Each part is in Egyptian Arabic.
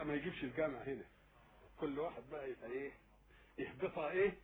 يبقى ما يجيبش الجامع هنا كل واحد بقى يبقى ايه يهبطها ايه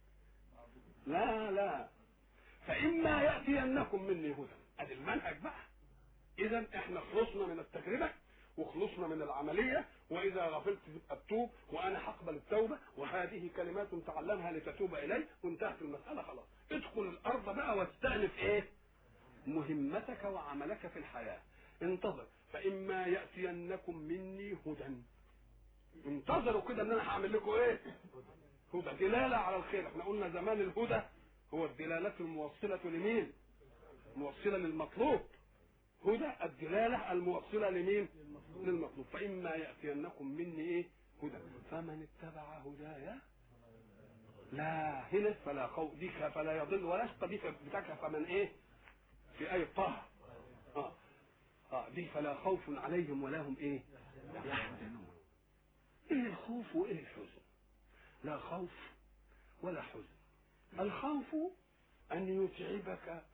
لا لا فإما يأتينكم مني هدى ادي المنهج بقى اذا احنا خلصنا من التجربة وخلصنا من العملية واذا غفلت تبقى تتوب وانا هقبل التوبة وهذه كلمات تعلمها لتتوب الي وانتهت المسألة خلاص ادخل الارض بقى واستأنف ايه مهمتك وعملك في الحياة انتظر فإما يأتينكم مني هدى انتظروا كده ان انا هعمل لكم ايه هدى دلالة على الخير احنا قلنا زمان الهدى هو الدلالة الموصلة لمين موصلة للمطلوب هدى الدلالة الموصلة لمين للمطلوب فإما يأتينكم مني ايه هدى فمن اتبع هدايا لا هنا فلا خوف دي فلا يضل ولا يشقى دي بتاعك فمن ايه في آية طه اه اه دي فلا خوف عليهم ولا هم ايه يحزنون ايه الخوف وايه الحزن لا خوف ولا حزن الخوف ان يتعبك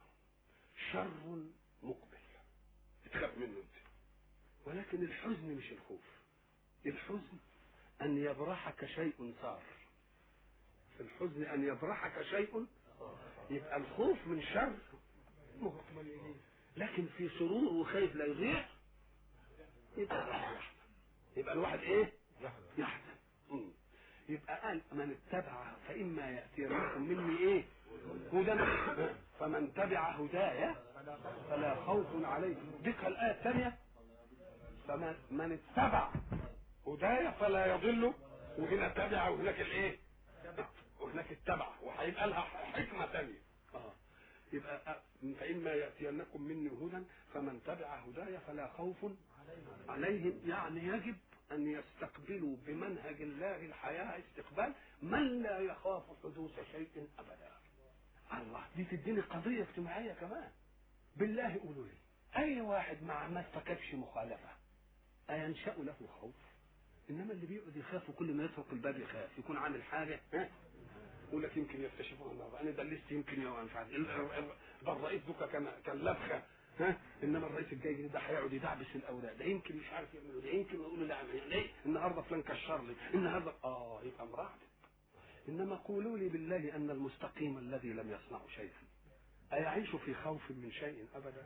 شر مقبل تخاف منه انت ولكن الحزن مش الخوف الحزن ان يبرحك شيء صار في الحزن ان يبرحك شيء يبقى الخوف من شر مقبل اليه لكن في سرور وخايف لا يضيع يبقى الواحد يحزن يبقى الواحد ايه يحزن مم. يبقى قال من اتبع فإما يأتينكم مني ايه هدى فمن تبع هدايا فلا خوف عليهم ديك الآية الثانية فمن من اتبع هدايا فلا يضل وهنا تبع وهناك الايه وهناك اتبع وهيبقى لها حكمة ثانية اه يبقى فإما يأتينكم مني هدى فمن تبع هدايا فلا خوف عليهم يعني يجب أن يستقبلوا بمنهج الله الحياة استقبال من لا يخاف حدوث شيء أبدا الله دي تديني قضية اجتماعية كمان بالله قولوا لي أي واحد مع ما ارتكبش مخالفة أينشأ له خوف إنما اللي بيقعد يخاف وكل ما يطرق الباب يخاف يكون عامل حاجة ها يقول لك يمكن يكتشفوا الله انا دلست يمكن يا مش عارف ده الرئيس دوكا كان كان لبخه ها انما الرئيس الجاي ده هيقعد يدعبس الاوراق ده يمكن مش عارف يعمل ده يمكن يقول له لا ليه النهارده فلان كشر لي النهارده اه يبقى مرعب انما قولوا لي بالله ان المستقيم الذي لم يصنع شيئا ايعيش في خوف من شيء ابدا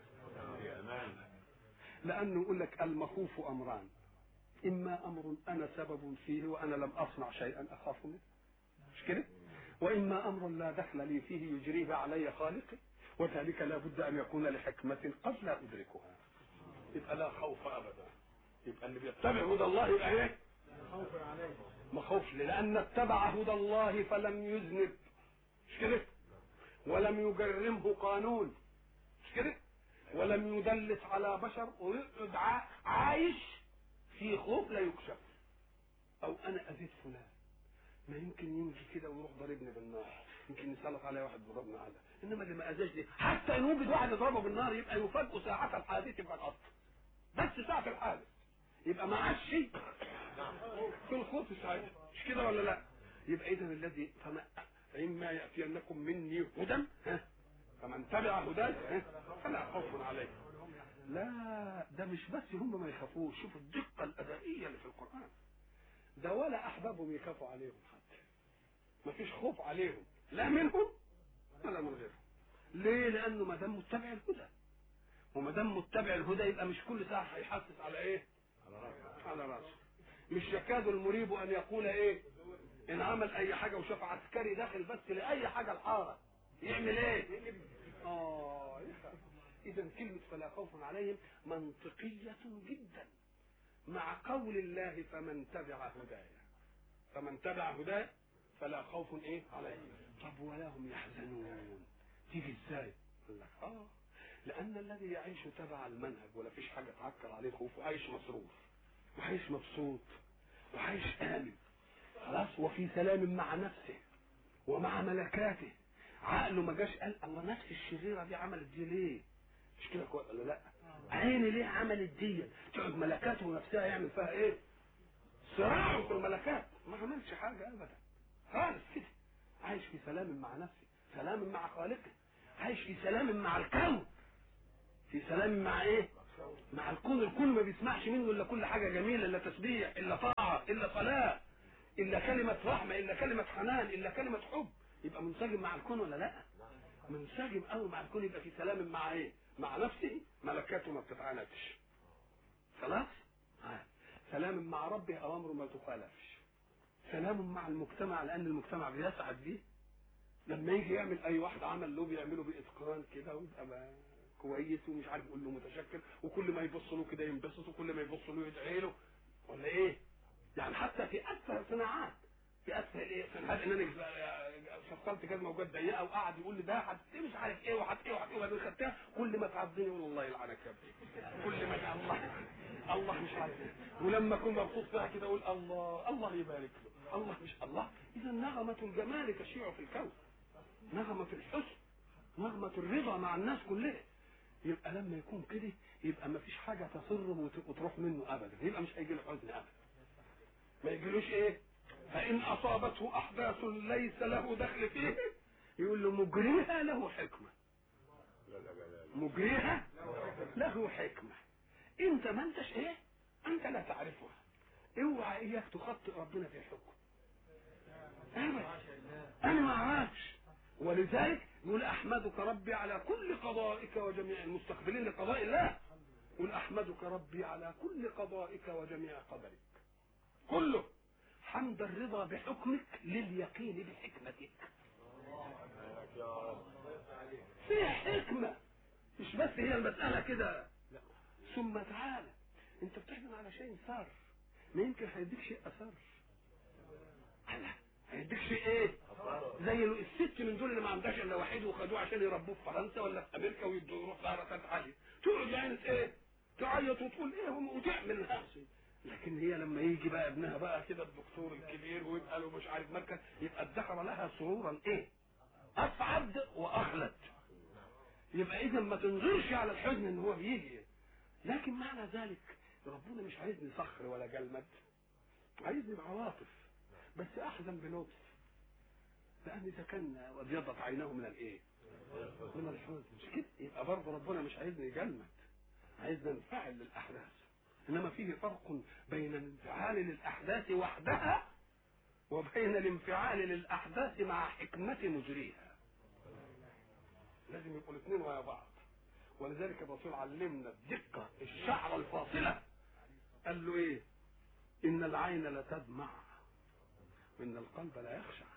لانه يقول لك المخوف امران اما امر انا سبب فيه وانا لم اصنع شيئا اخاف منه مش كده واما امر لا دخل لي فيه يجريه علي خالقي وذلك لا بد ان يكون لحكمه قد لا ادركها يبقى لا خوف ابدا يبقى اللي بيتبع هدى الله يبقى ايه خوف عليه ما خوفش لان اتبع هدى الله فلم يذنب مش كده ولم يجرمه قانون مش كده ولم يدلس على بشر ويقعد ع- عايش في خوف لا يكشف او انا اذيت فلان ما يمكن يمشي كده ويروح ضاربني بالنار يمكن يسلط علي واحد ضربني على انما اللي ما اذاش دي حتى ان وجد واحد يضربه بالنار يبقى يفاجئ ساعة الحادث فقط بس ساعة الحادث يبقى ما عادش شيء في الخوف ساعتها مش كده ولا لا يبقى اذا الذي فما فإما يأتينكم مني هدى ها فمن تبع هداي ها فلا خوف عليه لا ده مش بس هم ما يخافوش شوفوا الدقة الأدائية اللي في القرآن ده ولا أحبابهم يخافوا عليهم حتى ما فيش خوف عليهم لا منهم ولا من غيرهم ليه لأنه ما دام متبع الهدى وما دام متبع الهدى يبقى مش كل ساعة هيحسس على إيه على راسه مش يكاد المريب أن يقول إيه إن عمل أي حاجة وشاف عسكري داخل بس لأي حاجة الحارة يعمل إيه آه يخاف إذا كلمة فلا خوف عليهم منطقية جدا مع قول الله فمن تبع هدايا فمن تبع هدايا فلا خوف ايه عليهم طب ولا هم يحزنون تيجي ازاي قال لك اه لان الذي يعيش تبع المنهج ولا فيش حاجه تعكر عليه خوف وعايش مصروف وعايش مبسوط وعايش امن خلاص وفي سلام مع نفسه ومع ملكاته عقله ما جاش قال الله نفس الشريره دي عملت دي ليه مش كده كويس ولا لا عيني ليه عملت دي تقعد ملكاته ونفسها يعمل فيها ايه صراع في الملكات ما عملش حاجه ابدا خالص كده عايش في سلام مع نفسه سلام مع خالقه عايش في سلام مع الكون في سلام مع ايه مع الكون الكون ما بيسمعش منه الا كل حاجه جميله الا تسبيح الا طاعه الا صلاه الا كلمه رحمه الا كلمه حنان الا كلمه حب يبقى منسجم مع الكون ولا لا منسجم قوي مع الكون يبقى في سلام مع ايه مع نفسه ملكاته ما بتتعاندش خلاص آه. سلام مع ربه اوامره ما تخالفش سلام مع المجتمع لان المجتمع بيسعد بيه لما يجي يعمل اي واحد عمل له بيعمله باتقان كده ويبقى كويس ومش عارف يقول له متشكر وكل ما يبص له كده ينبسط وكل ما يبص له يدعي له ولا ايه؟ يعني حتى في اسفل الصناعات في اسفل ايه؟ صناعات ان انا شفلت جزمه وجت ضيقه وقعد يقول لي ده هت مش عارف ايه وهت ايه وهت ايه وبعدين خدتها كل ما تعضني يقول الله يلعنك يا ابني كل ما الله الله مش عارف ايه ولما اكون مبسوط فيها كده اقول الله الله يبارك له الله مش الله اذا نغمه الجمال تشيع في الكون نغمه الحسن نغمه الرضا مع الناس كلها يبقى لما يكون كده يبقى ما فيش حاجه تصره وتروح منه ابدا يبقى مش هيجي له حزن ابدا ما يجيلوش ايه فان اصابته احداث ليس له دخل فيه يقول له مجريها له حكمه مجريها له حكمه انت ما انتش ايه انت لا تعرفها اوعى اياك تخطئ ربنا في حكم ابدا انا ما اعرفش ولذلك يقول احمدك ربي على كل قضائك وجميع المستقبلين لقضاء الله يقول احمدك ربي على كل قضائك وجميع قدرك كله حمد الرضا بحكمك لليقين بحكمتك في حكمة مش بس هي المسألة كده لا ثم تعالى انت بتحزن على شيء سر ما يمكن هيديك شيء اثر لا هيديك شيء ايه زي الست من دول اللي ما عندهاش الا وحيد وخدوه عشان يربوه في فرنسا ولا في امريكا ويدوا يروح درجات عاليه تقعد يعني ايه تعيط وتقول ايه وتعمل نفسي لكن هي لما يجي بقى ابنها بقى كده الدكتور الكبير ويبقى له مش عارف مركز يبقى ادخر لها سرورا ايه اسعد واخلد يبقى اذا ما تنظرش على الحزن ان هو بيجي لكن معنى ذلك ربنا مش عايزني صخر ولا جلمد عايزني بعواطف بس احزن بلطف لان اذا كان ابيضت عيناه من الايه من الحزن مش كده يبقى برضه ربنا مش عايزني جلمد عايزني انفعل للاحداث انما فيه فرق بين الانفعال للاحداث وحدها وبين الانفعال للاحداث مع حكمه مجريها لازم يبقوا الاثنين ويا بعض ولذلك الرسول علمنا الدقه الشعره الفاصله قال له ايه ان العين لتدمع وان القلب لا يخشع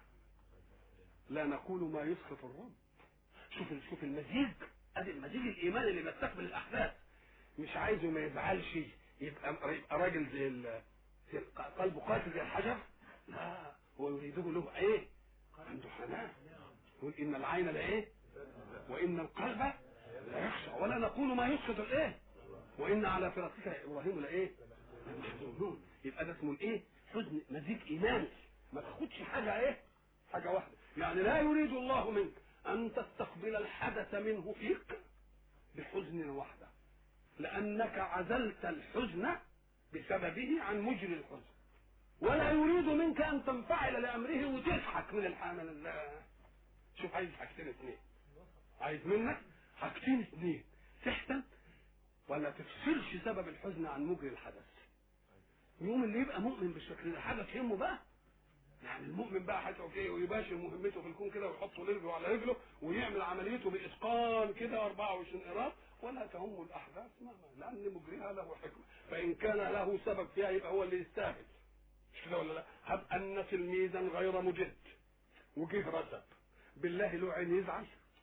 لا نقول ما يسخط الرب شوف شوف المزيج ادي المزيج الايمان اللي بيستقبل الاحداث مش عايزه ما يزعلش يبقى يبقى راجل زي ال... زي قلبه قاسي زي الحجر لا هو يريده له ايه عنده حنان يقول ان العين لا ايه وان القلب لا يخشع ولا نقول ما يسقط الايه وان على فراقك يا ابراهيم لا ايه محزونون يبقى ده اسمه الايه حزن مزيج ايماني ما تاخدش حاجه ايه حاجه واحده يعني لا يريد الله منك ان تستقبل الحدث منه فيك بحزن وحده لأنك عزلت الحزن بسببه عن مجري الحزن ولا يريد منك أن تنفعل لأمره وتضحك من الحامل شوف عايز حاجتين اثنين عايز منك حاجتين اثنين تحزن ولا تفصلش سبب الحزن عن مجري الحدث يوم اللي يبقى مؤمن بالشكل ده حاجه تهمه بقى يعني المؤمن بقى هيتعب ايه ويباشر مهمته في الكون كده ويحط رجله على رجله ويعمل عمليته باتقان كده 24 قراط ولا تهم الاحداث مهما لان مجريها له حكمه فان كان له سبب فيها يبقى هو اللي يستاهل مش كده ولا لا هب ان تلميذا غير مجد وجه رتب بالله له عين يزعل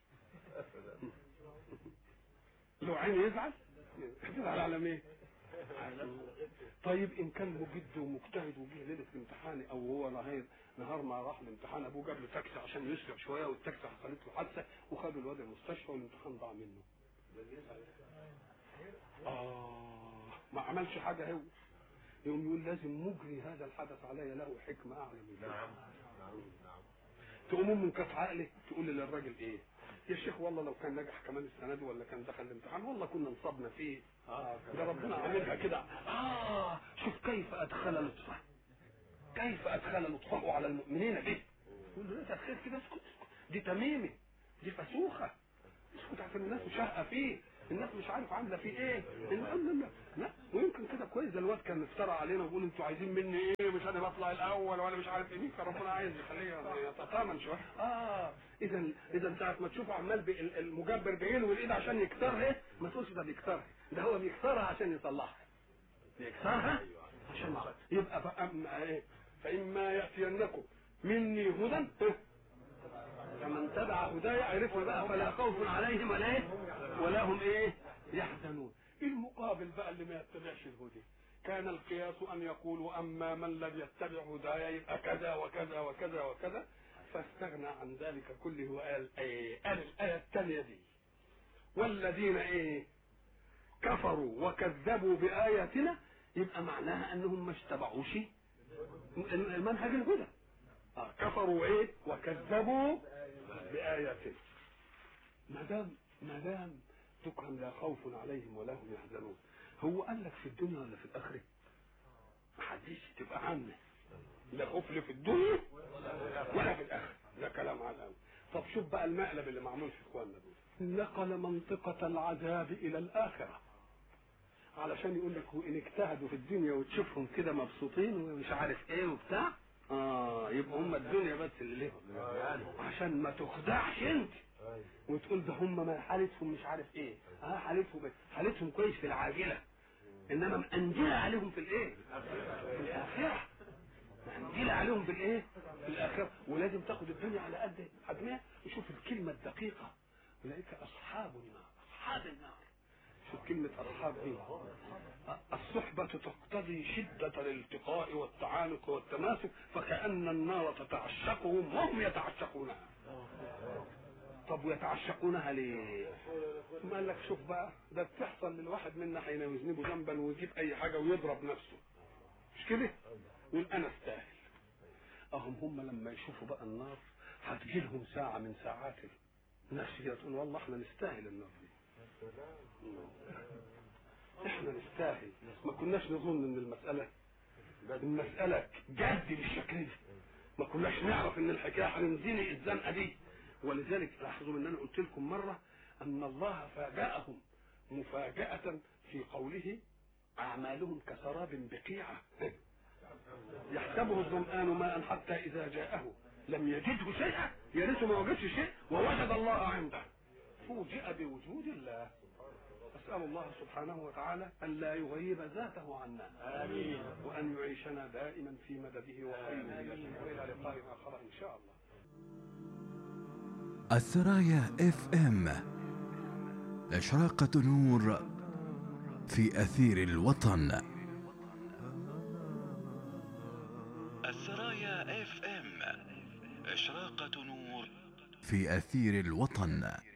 له عين يزعل يزعل على مين طيب ان كان مجد ومجتهد وجه ليله الامتحان او هو نهار نهار ما راح الامتحان ابوه جاب له تاكسي عشان يسرع شويه والتاكسي حصلت له حادثه وخدوا الواد المستشفى والامتحان ضاع منه اه ما عملش حاجه هو يقوم يقول لازم مجري هذا الحدث علي له حكمه اعلى من نعم نعم نعم تقوم من كف عقلك تقول للراجل ايه يا شيخ والله لو كان نجح كمان السنه دي ولا كان دخل الامتحان والله كنا نصبنا فيه آه ده ربنا عاملها كده اه شوف كيف ادخل لطفه كيف ادخل لطفه على المؤمنين به يقول له تدخل كده اسكت دي تميمه دي فسوخه اسكت عشان الناس مشهقه فيه الناس مش عارف عامله فيه ايه لا لا لا لا ويمكن كده كويس ده الواد كان افترى علينا ويقول انتوا عايزين مني ايه مش انا بطلع الاول ولا مش عارف ايه مين كان ربنا عايز يخليه يتطامن شويه اه اذا اذا ساعه ما تشوفه عمال بي- ال- المجبر بعينه والايد عشان يكسرها ايه ما تقولش ده بيكسرها ده هو بيكسرها عشان يصلحها بيكسرها عشان يصلحها يبقى فأما ايه فاما ياتينكم مني هدى فمن تبع هداي عرفنا بقى فلا خوف عليهم ولا ايه ولا هم ايه يحزنون المقابل بقى اللي ما يتبعش الهدى كان القياس ان يقولوا اما من لم يتبع هدايا يبقى كذا وكذا وكذا وكذا فاستغنى عن ذلك كله وقال ايه قال الايه الثانيه دي والذين ايه كفروا وكذبوا باياتنا يبقى معناها انهم ما اشتبعوش المنهج الهدى آه كفروا ايه وكذبوا بآياتنا ما دام ما دام تكرم لا خوف عليهم ولا هم يحزنون هو قال لك في الدنيا ولا في الآخرة؟ ما حدش تبقى عامة لا خوف لا في الدنيا ولا في الآخرة ده كلام على الأول طب شوف بقى المقلب اللي معمول في إخواننا دول نقل منطقة العذاب إلى الآخرة علشان يقول لك وإن اجتهدوا في الدنيا وتشوفهم كده مبسوطين ومش عارف إيه وبتاع اه يبقى هم الدنيا بس اللي لهم عشان ما تخدعش انت وتقول ده هم ما حالتهم مش عارف ايه اه حالتهم حالتهم كويس في العاجله انما مأنجلة عليهم في الايه في الاخره مأنجلة عليهم في الايه في الاخره ولازم تاخد الدنيا على قد حجمها وشوف الكلمه الدقيقه اولئك اصحاب النار اصحاب النار شوف كلمة أصحاب دي الصحبة تقتضي شدة الالتقاء والتعانق والتماسك فكأن النار تتعشقهم وهم يتعشقونها طب ويتعشقونها ليه؟ ما قال لك شوف بقى ده بتحصل للواحد منا حين يذنب ذنبا ويجيب أي حاجة ويضرب نفسه مش كده؟ يقول أنا أستاهل أهم هم لما يشوفوا بقى النار هتجيلهم ساعة من ساعات النفس كده تقول والله احنا نستاهل النار دي احنا نستاهل ما كناش نظن ان المسألة المسألة جد بالشكل ده ما كناش نعرف ان الحكاية هننزلي الزنقة دي ولذلك لاحظوا ان انا قلت لكم مرة ان الله فاجأهم مفاجأة في قوله اعمالهم كسراب بقيعة يحسبه الظمآن ماء حتى اذا جاءه لم يجده شيئا يا ريته ما وجدش شيء ووجد الله عنده فوجئ بوجود الله أسأل الله سبحانه وتعالى أن لا يغيب ذاته عنا آمين وأن يعيشنا دائما في مدده وخيره وإلى لقاء آخر إن شاء الله السرايا اف ام إشراقة نور في أثير الوطن السرايا اف ام إشراقة نور في أثير الوطن